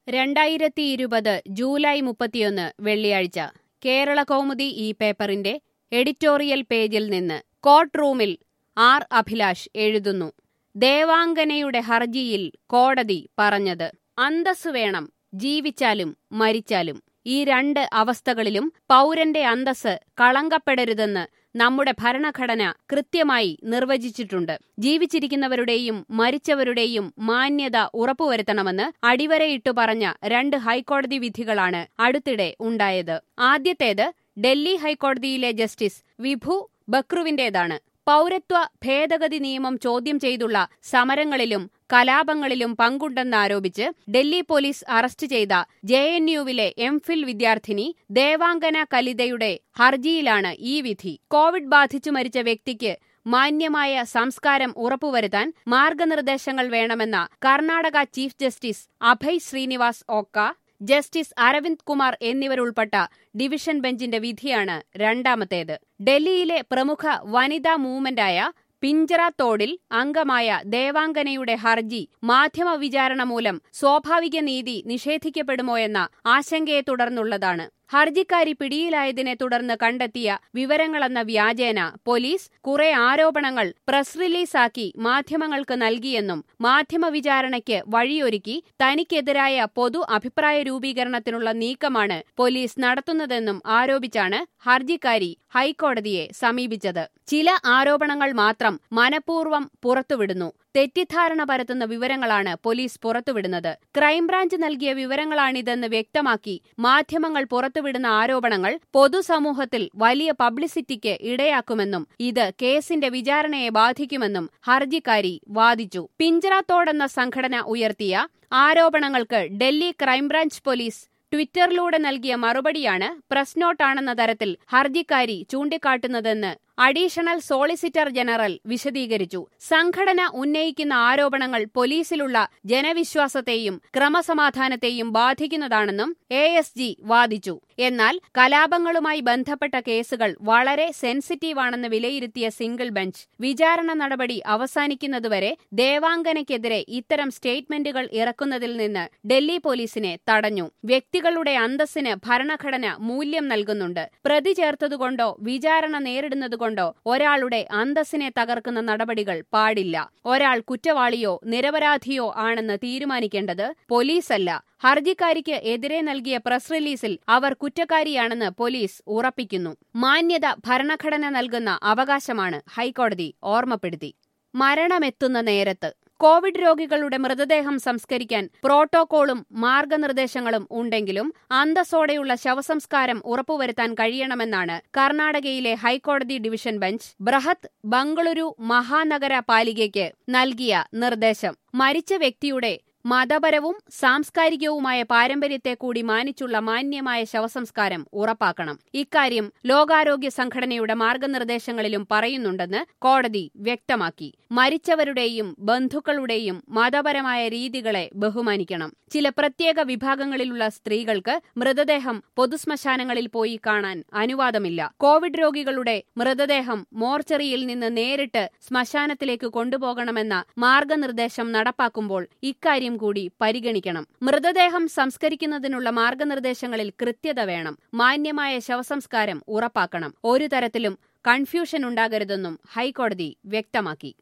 രണ്ടായിരത്തി ഇരുപത് ജൂലൈ മുപ്പത്തിയൊന്ന് വെള്ളിയാഴ്ച കേരള കൗമുദി ഈ പേപ്പറിന്റെ എഡിറ്റോറിയൽ പേജിൽ നിന്ന് കോർട്ട് റൂമിൽ ആർ അഭിലാഷ് എഴുതുന്നു ദേവാംഗനയുടെ ഹർജിയിൽ കോടതി പറഞ്ഞത് അന്തസ് വേണം ജീവിച്ചാലും മരിച്ചാലും ഈ രണ്ട് അവസ്ഥകളിലും പൗരന്റെ അന്തസ് കളങ്കപ്പെടരുതെന്ന് നമ്മുടെ ഭരണഘടന കൃത്യമായി നിർവചിച്ചിട്ടുണ്ട് ജീവിച്ചിരിക്കുന്നവരുടെയും മരിച്ചവരുടെയും മാന്യത ഉറപ്പുവരുത്തണമെന്ന് അടിവരയിട്ടു പറഞ്ഞ രണ്ട് ഹൈക്കോടതി വിധികളാണ് അടുത്തിടെ ഉണ്ടായത് ആദ്യത്തേത് ഡൽഹി ഹൈക്കോടതിയിലെ ജസ്റ്റിസ് വിഭു ബക്രുവിന്റേതാണ് പൗരത്വ ഭേദഗതി നിയമം ചോദ്യം ചെയ്തുള്ള സമരങ്ങളിലും കലാപങ്ങളിലും പങ്കുണ്ടെന്നാരോപിച്ച് ഡൽഹി പോലീസ് അറസ്റ്റ് ചെയ്ത ജെ എൻ യുവിലെ എം ഫിൽ വിദ്യാർത്ഥിനി ദേവാംഗന കലിതയുടെ ഹർജിയിലാണ് ഈ വിധി കോവിഡ് ബാധിച്ചു മരിച്ച വ്യക്തിക്ക് മാന്യമായ സംസ്കാരം ഉറപ്പുവരുത്താൻ മാർഗനിർദ്ദേശങ്ങൾ വേണമെന്ന Karnataka chief justice Abhay Sreenivas Oka justice Aravind Kumar എന്നിവരുൾപ്പെട്ട ഡിവിഷൻ ബെഞ്ചിന്റെ വിധിയാണ് രണ്ടാമത്തേത് ഡൽഹിയിലെ പ്രമുഖ വനിതാ മൂവ്മെന്റായ പിഞ്ചറ തോടിൽ അംഗമായ ദേവാംഗനയുടെ ഹർജി മാധ്യമ വിചാരണ മൂലം സ്വാഭാവിക നീതി നിഷേധിക്കപ്പെടുമോ എന്ന ആശങ്കയെ തുടർന്നുള്ളതാണ് ഹർജിക്കാരി പിടിയിലായതിനെ തുടർന്ന് കണ്ടെത്തിയ വിവരങ്ങളെന്ന വ്യാജേന പോലീസ് കുറെ ആരോപണങ്ങൾ പ്രസ് റിലീസാക്കി മാധ്യമങ്ങൾക്ക് നൽകിയെന്നും മാധ്യമ വിചാരണയ്ക്ക് വഴിയൊരുക്കി തനിക്കെതിരായ പൊതു അഭിപ്രായ രൂപീകരണത്തിനുള്ള നീക്കമാണ് പോലീസ് നടത്തുന്നതെന്നും ആരോപിച്ചാണ് ഹർജിക്കാരി ഹൈക്കോടതിയെ സമീപിച്ചത് ചില ആരോപണങ്ങൾ മാത്രം മനഃപൂർവ്വം പുറത്തുവിടുന്നു തെറ്റിദ്ധാരണ പരത്തുന്ന വിവരങ്ങളാണ് പോലീസ് പുറത്തുവിടുന്നത് ക്രൈംബ്രാഞ്ച് നൽകിയ വിവരങ്ങളാണിതെന്ന് വ്യക്തമാക്കി മാധ്യമങ്ങൾ പുറത്തുവിടുന്ന ആരോപണങ്ങൾ പൊതുസമൂഹത്തിൽ വലിയ പബ്ലിസിറ്റിക്ക് ഇടയാക്കുമെന്നും ഇത് കേസിന്റെ വിചാരണയെ ബാധിക്കുമെന്നും ഹർജിക്കാരി വാദിച്ചു പിഞ്ചറാത്തോടെന്ന സംഘടന ഉയർത്തിയ ആരോപണങ്ങൾക്ക് ഡൽഹി ക്രൈംബ്രാഞ്ച് പോലീസ് ട്വിറ്ററിലൂടെ നൽകിയ മറുപടിയാണ് പ്രസ് നോട്ടാണെന്ന തരത്തിൽ ഹർജിക്കാരി ചൂണ്ടിക്കാട്ടുന്നതെന്ന് അഡീഷണൽ സോളിസിറ്റർ ജനറൽ വിശദീകരിച്ചു സംഘടന ഉന്നയിക്കുന്ന ആരോപണങ്ങൾ പോലീസിലുള്ള ജനവിശ്വാസത്തെയും ക്രമസമാധാനത്തെയും ബാധിക്കുന്നതാണെന്നും എ എസ് ജി വാദിച്ചു എന്നാൽ കലാപങ്ങളുമായി ബന്ധപ്പെട്ട കേസുകൾ വളരെ സെൻസിറ്റീവാണെന്ന് വിലയിരുത്തിയ സിംഗിൾ ബെഞ്ച് വിചാരണ നടപടി അവസാനിക്കുന്നതുവരെ ദേവാംഗനയ്ക്കെതിരെ ഇത്തരം സ്റ്റേറ്റ്മെന്റുകൾ ഇറക്കുന്നതിൽ നിന്ന് ഡൽഹി പോലീസിനെ തടഞ്ഞു വ്യക്തികളുടെ അന്തസ്സിന് ഭരണഘടന മൂല്യം നൽകുന്നുണ്ട് പ്രതി ചേർത്തതുകൊണ്ടോ വിചാരണ നേരിടുന്നതുകൊണ്ടോ ഒരാളുടെ അന്തസ്സിനെ തകർക്കുന്ന നടപടികൾ പാടില്ല ഒരാൾ കുറ്റവാളിയോ നിരപരാധിയോ ആണെന്ന് തീരുമാനിക്കേണ്ടത് പോലീസല്ല ഹർജിക്കാരിക്ക് എതിരെ നൽകിയ പ്രസ് റിലീസിൽ അവർ കുറ്റക്കാരിയാണെന്ന് പോലീസ് ഉറപ്പിക്കുന്നു മാന്യത ഭരണഘടന നൽകുന്ന അവകാശമാണ് ഹൈക്കോടതി ഓർമ്മപ്പെടുത്തി മരണമെത്തുന്ന നേരത്ത് കോവിഡ് രോഗികളുടെ മൃതദേഹം സംസ്കരിക്കാൻ പ്രോട്ടോകോളും മാർഗനിർദ്ദേശങ്ങളും ഉണ്ടെങ്കിലും അന്തസ്സോടെയുള്ള ശവസംസ്കാരം ഉറപ്പുവരുത്താൻ കഴിയണമെന്നാണ് കർണാടകയിലെ ഹൈക്കോടതി ഡിവിഷൻ ബെഞ്ച് ബൃഹത് ബംഗളൂരു മഹാനഗര പാലികയ്ക്ക് നൽകിയ നിർദ്ദേശം മരിച്ച വ്യക്തിയുടെ മതപരവും സാംസ്കാരികവുമായ പാരമ്പര്യത്തെ കൂടി മാനിച്ചുള്ള മാന്യമായ ശവസംസ്കാരം ഉറപ്പാക്കണം ഇക്കാര്യം ലോകാരോഗ്യ സംഘടനയുടെ മാർഗനിർദ്ദേശങ്ങളിലും പറയുന്നുണ്ടെന്ന് കോടതി വ്യക്തമാക്കി മരിച്ചവരുടെയും ബന്ധുക്കളുടെയും മതപരമായ രീതികളെ ബഹുമാനിക്കണം ചില പ്രത്യേക വിഭാഗങ്ങളിലുള്ള സ്ത്രീകൾക്ക് മൃതദേഹം പൊതുശ്മശാനങ്ങളിൽ പോയി കാണാൻ അനുവാദമില്ല കോവിഡ് രോഗികളുടെ മൃതദേഹം മോർച്ചറിയിൽ നിന്ന് നേരിട്ട് ശ്മശാനത്തിലേക്ക് കൊണ്ടുപോകണമെന്ന മാർഗനിർദ്ദേശം നടപ്പാക്കുമ്പോൾ ഇക്കാര്യം കൂടി പരിഗണിക്കണം മൃതദേഹം സംസ്കരിക്കുന്നതിനുള്ള മാർഗനിർദ്ദേശങ്ങളിൽ കൃത്യത വേണം മാന്യമായ ശവസംസ്കാരം ഉറപ്പാക്കണം ഒരു തരത്തിലും കൺഫ്യൂഷൻ ഉണ്ടാകരുതെന്നും ഹൈക്കോടതി വ്യക്തമാക്കി